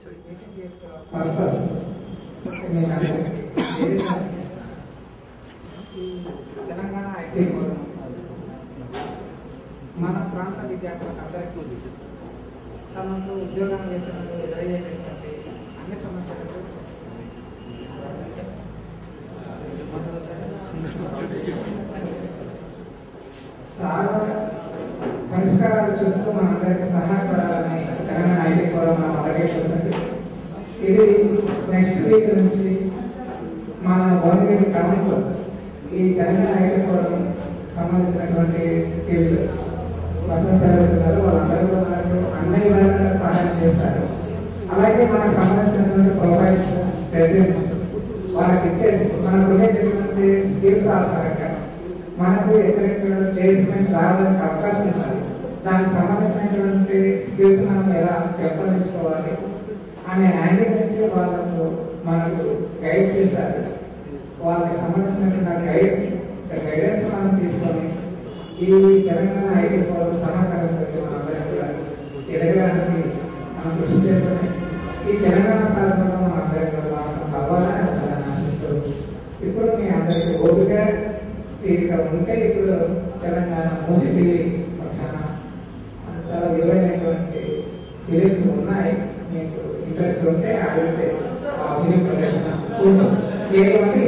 Purpose నేను అందరికీ తెలియజేయాలి. ఈ తెలంగాణ ఐటీ కోసం మన ప్రాంత విద్యార్థులకు అందరికీ తమకు ఉద్యోగం చేసినందుకు ఎదురయ్యేటటువంటి అన్ని సమస్యలకు చాలా పరిష్కారాలు చెప్తూ మనందరికీ సహాయపడాలని తెలంగాణ ఐటీ ఫోరం మనం అలాగే చూసింది ఇది నెక్స్ట్ వీక్ నుంచి మన భువనగిరి టౌన్లో ఈ తెలంగాణ ఐటీ ఫోరం సంబంధించినటువంటి స్కిల్ పర్సన్స్ ఎవరున్నారు వాళ్ళందరూ కూడా మనకు అన్ని విధాలుగా సహాయం చేస్తారు అలాగే మనకు సంబంధించినటువంటి ప్రొఫైల్స్ రెజ్యూమ్స్ వాళ్ళకి ఇచ్చేసి మనకు ఉండేటటువంటి స్కిల్స్ ఆధారంగా మనకు ఎక్కడెక్కడ ప్లేస్మెంట్ రావడానికి అవకాశం ఉండాలి దానికి సంబంధించినటువంటి స్కిల్స్ మనం ఎలా పెంపొందించుకోవాలి అనే యాంగిల్ నుంచి వాళ్ళకు మనకు గైడ్ చేస్తారు వాళ్ళకి సంబంధించినటువంటి గైడ్ గైడెన్స్ మనం తీసుకొని ఈ తెలంగాణ ఐటీ ఫోరం సహకారంతో మనందరం కూడా ఎదగడానికి మనం కృషి చేస్తున్నాం ఈ తెలంగాణ సాధనలో మనందరం కూడా భాగస్వాములు అవ్వాలని అందరం ఆశిస్తూ ఇప్పుడు మీ అందరికీ ఓపిక తీరిక ఉంటే ఇప్పుడు తెలంగాణ మూసి టీవీ పక్షాన చాలా విలువైనటువంటి ఫిలిమ్స్ ఉన్నాయి మీకు ఇంట్రెస్ట్ ఉంటే అడిగితే ఆ ఫిలిం ప్రదర్శన ఉంటుంది కేవలం